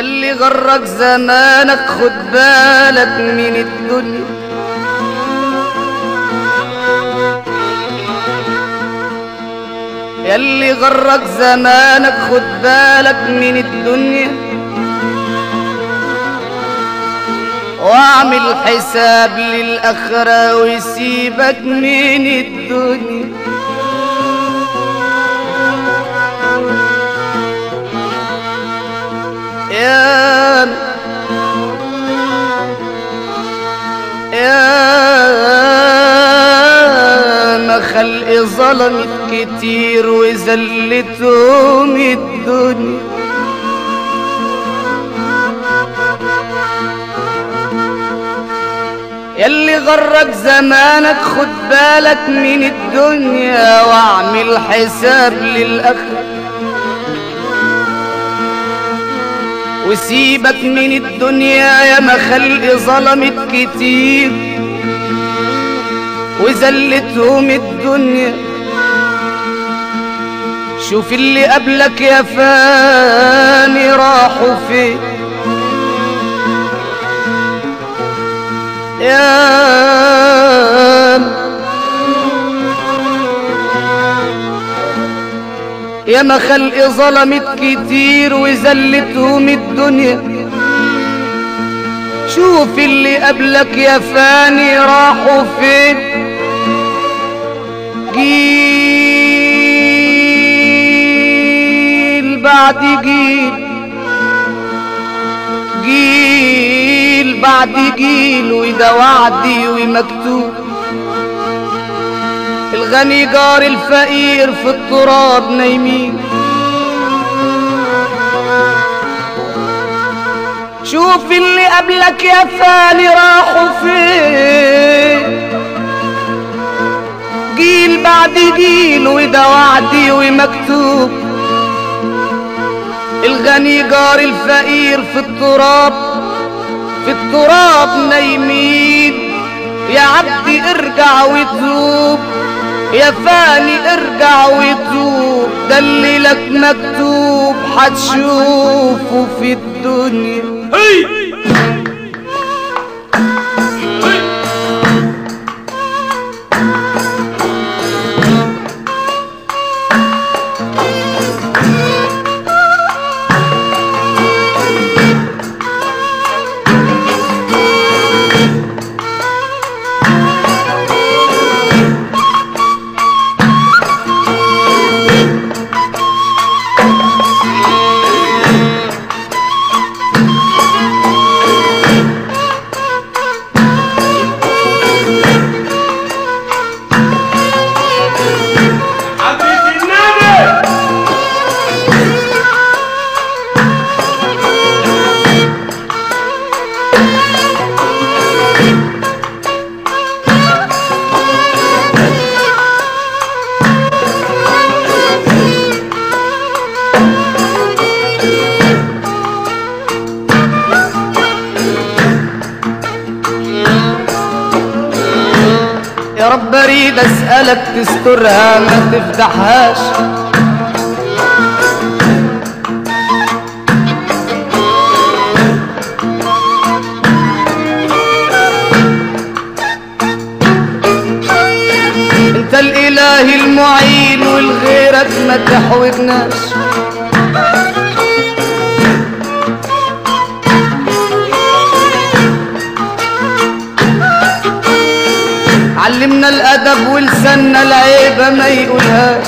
ياللي غرك زمانك خد بالك من الدنيا ياللي غرك زمانك خد بالك من الدنيا واعمل حساب للآخرة ويسيبك من الدنيا يا يا ما خلق ظلمت كتير وذلتهم الدنيا ياللي غرك زمانك خد بالك من الدنيا واعمل حساب للآخرة وسيبك من الدنيا يا ما خلق ظلمت كتير وذلتهم الدنيا شوف اللي قبلك يا فاني راحوا فين يا يا ما خلق ظلمت كتير وذلتهم الدنيا شوف اللي قبلك يا فاني راحوا فين جيل بعد جيل جيل بعد جيل وده وعدي ومكتوب الغني جار الفقير في التراب نايمين شوف اللي قبلك يا فاني راحوا فين جيل بعد جيل وده وعدي ومكتوب الغني جار الفقير في التراب في التراب نايمين يا عبدي ارجع وتوب يا فاني ارجع وتوب ده اللي لك مكتوب هتشوفه في الدنيا حبيب النبي يا رب اريد اسالك تسترها ما تفتحهاش انت الاله المعين والغيرك ما تحوجناش علمنا الادب ولسنا العيبه ما يقولهاش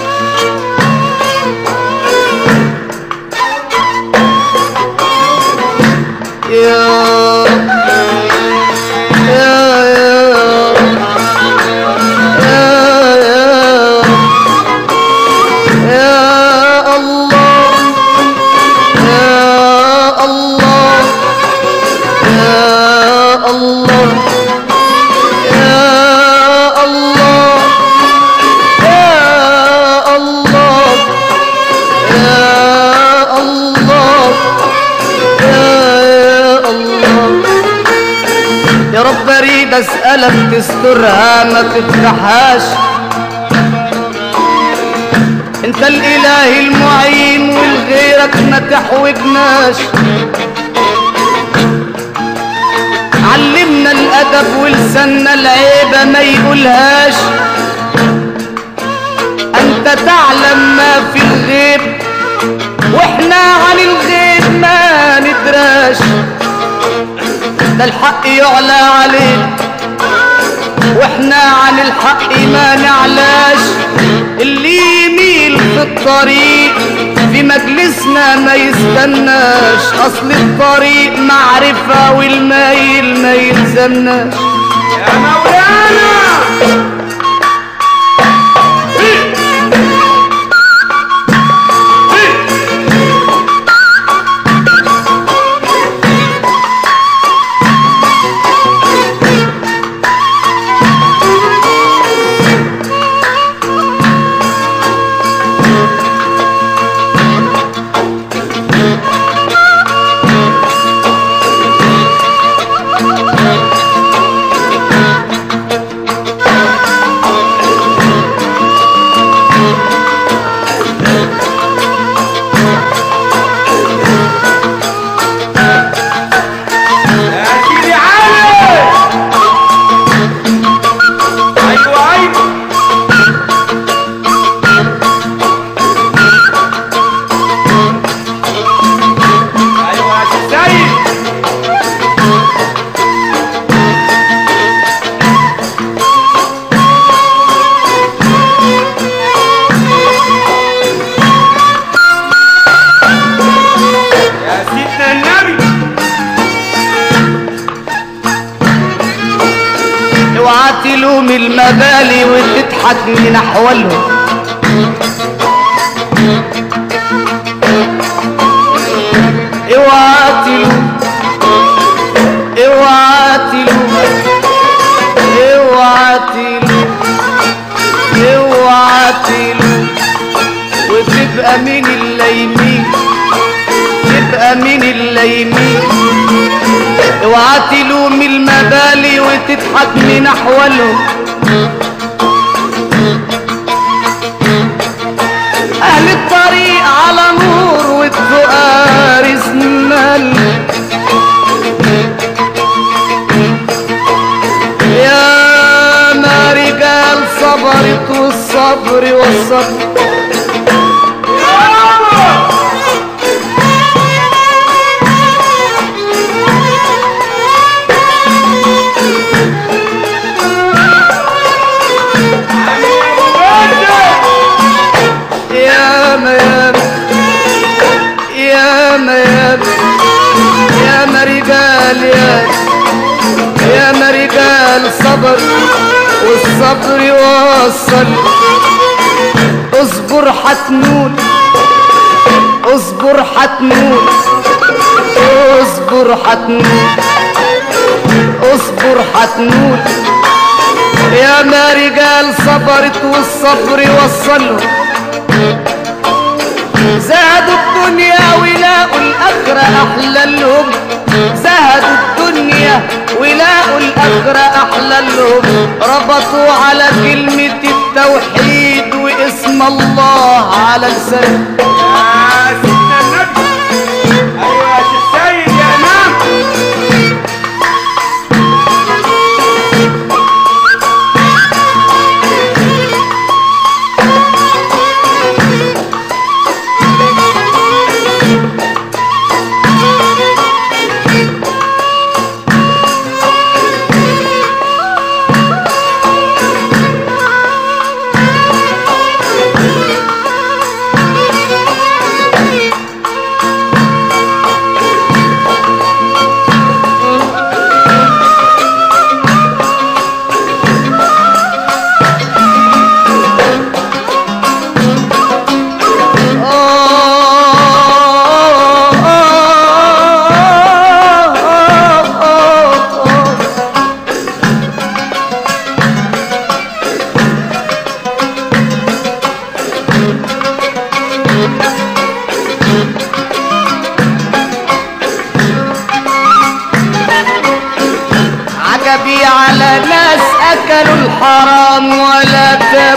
يا يا يا يا يا الله يا الله يا الله يا الله يا الله يا الله يا الله يا رب اريد اسالك تسترها ما تفتحهاش انت الاله المعين والغيرك ما تحوجناش علمنا الادب ولسنا العيبه ما يقولهاش انت تعلم ما في الغيب واحنا عن الغيب ما ندراش ده الحق يعلى عليه واحنا عن الحق ما نعلاش اللي يميل في الطريق في مجلسنا ما يستناش اصل الطريق معرفة والمايل ما يلزمناش يا مولانا يا سيدي علي ايوه ايوه ايوه يا سيد يا سيدنا النبي اوعى تلوم المبالي وتضحك من احوالهم اوعى تلوم اوعى تلوم اوعى تلوم اوعى تلوم وتبقى من الليمين تبقى من الليمين اوعى تلوم المبالي وتضحك من احوالهم اهل الطريق على نور والفقار اسمال يا ما رجال صبرت والصبر والصبر يا ما يا ما يا ما يا ما يا ما رجال يا يا ما رجال صبر والصبر يوصل اصبر حتنون اصبر حتنون اصبر حتنون اصبر حتنون يا ما رجال صبرت والصبر وصلهم زهدوا الدنيا ولاقوا الآخرة أحلى لهم زهدوا الدنيا ولاقوا الآخرة أحلى لهم ربطوا على كلمة التوحيد واسم الله على لسانهم يا سيدنا النبي ايوه يا شيخ سيد يا امام عجبي على ناس اكلوا الحرام ولا تاب